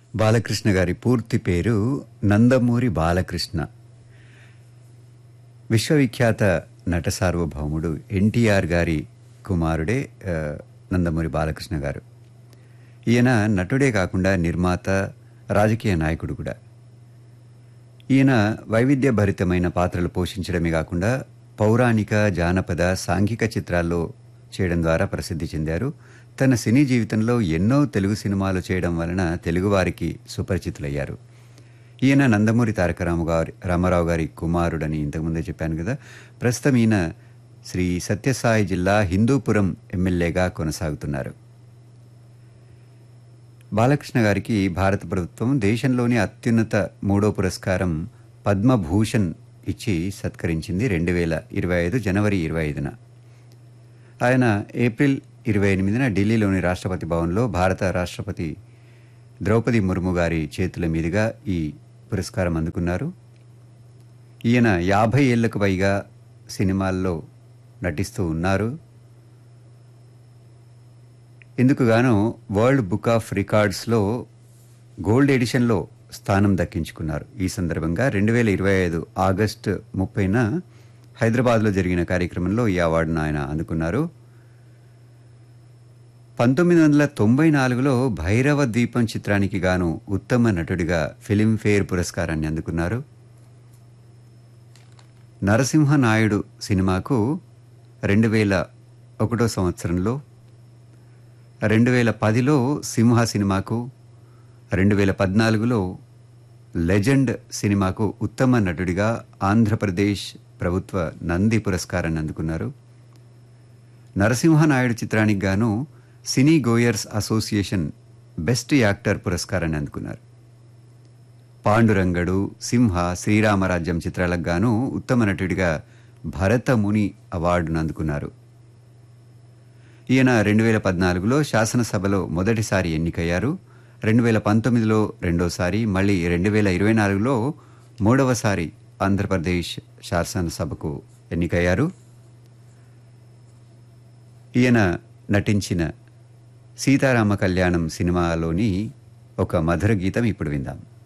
బాలకృష్ణ గారి పూర్తి పేరు నందమూరి బాలకృష్ణ విశ్వవిఖ్యాత నట సార్వభౌముడు ఎన్టీఆర్ గారి కుమారుడే ఆ, నందమూరి బాలకృష్ణ గారు ఈయన నటుడే కాకుండా నిర్మాత రాజకీయ నాయకుడు కూడా ఈయన వైవిధ్యభరితమైన పాత్రలు పోషించడమే కాకుండా పౌరాణిక జానపద సాంఘిక చిత్రాల్లో చేయడం ద్వారా ప్రసిద్ధి చెందారు తన సినీ జీవితంలో ఎన్నో తెలుగు సినిమాలు చేయడం వలన తెలుగువారికి సుపరిచితులయ్యారు ఈయన నందమూరి తారక రామ గారి రామారావు గారి కుమారుడని ఇంతకుముందే చెప్పాను కదా ప్రస్తుతం ఈయన శ్రీ సత్యసాయి జిల్లా హిందూపురం ఎమ్మెల్యేగా కొనసాగుతున్నారు బాలకృష్ణ గారికి భారత ప్రభుత్వం దేశంలోని అత్యున్నత మూడో పురస్కారం పద్మభూషణ్ ఇచ్చి సత్కరించింది రెండు వేల ఇరవై ఐదు జనవరి ఇరవై ఐదున ఆయన ఏప్రిల్ ఇరవై ఎనిమిదిన ఢిల్లీలోని రాష్ట్రపతి భవన్లో భారత రాష్ట్రపతి ద్రౌపది ముర్ము గారి చేతుల మీదుగా ఈ పురస్కారం అందుకున్నారు ఈయన యాభై ఏళ్లకు పైగా సినిమాల్లో నటిస్తూ ఉన్నారు ఇందుకు గాను వరల్డ్ బుక్ ఆఫ్ రికార్డ్స్లో గోల్డ్ ఎడిషన్లో స్థానం దక్కించుకున్నారు ఈ సందర్భంగా రెండు వేల ఇరవై ఐదు ఆగస్టు ముప్పైన హైదరాబాద్లో జరిగిన కార్యక్రమంలో ఈ అవార్డును ఆయన అందుకున్నారు పంతొమ్మిది వందల తొంభై నాలుగులో భైరవ ద్వీపం చిత్రానికి గాను ఉత్తమ నటుడిగా ఫిలింఫేర్ పురస్కారాన్ని అందుకున్నారు నరసింహనాయుడు సినిమాకు రెండు వేల ఒకటో సంవత్సరంలో రెండు వేల పదిలో సింహ సినిమాకు రెండు వేల పద్నాలుగులో లెజెండ్ సినిమాకు ఉత్తమ నటుడిగా ఆంధ్రప్రదేశ్ ప్రభుత్వ నంది పురస్కారాన్ని అందుకున్నారు నరసింహనాయుడు చిత్రానికి గాను cine goers association best actor పురస్కారాన్ని అందుకున్నారు పాండురంగడు సింహ శ్రీరామరాజ్యం చిత్రాలకు గాను ఉత్తమ నటుడిగా భరత ముని అవార్డును అందుకున్నారు ఈయన రెండు వేల పద్నాలుగులో శాసనసభలో మొదటిసారి ఎన్నికయ్యారు రెండు వేల పంతొమ్మిదిలో రెండోసారి మళ్ళీ రెండు వేల ఇరవై నాలుగులో మూడవసారి ఆంధ్రప్రదేశ్ శాసనసభకు ఎన్నికయ్యారు ఈయన నటించిన సీతారామ కళ్యాణం సినిమాలోని ఒక మధుర గీతం ఇప్పుడు విందాం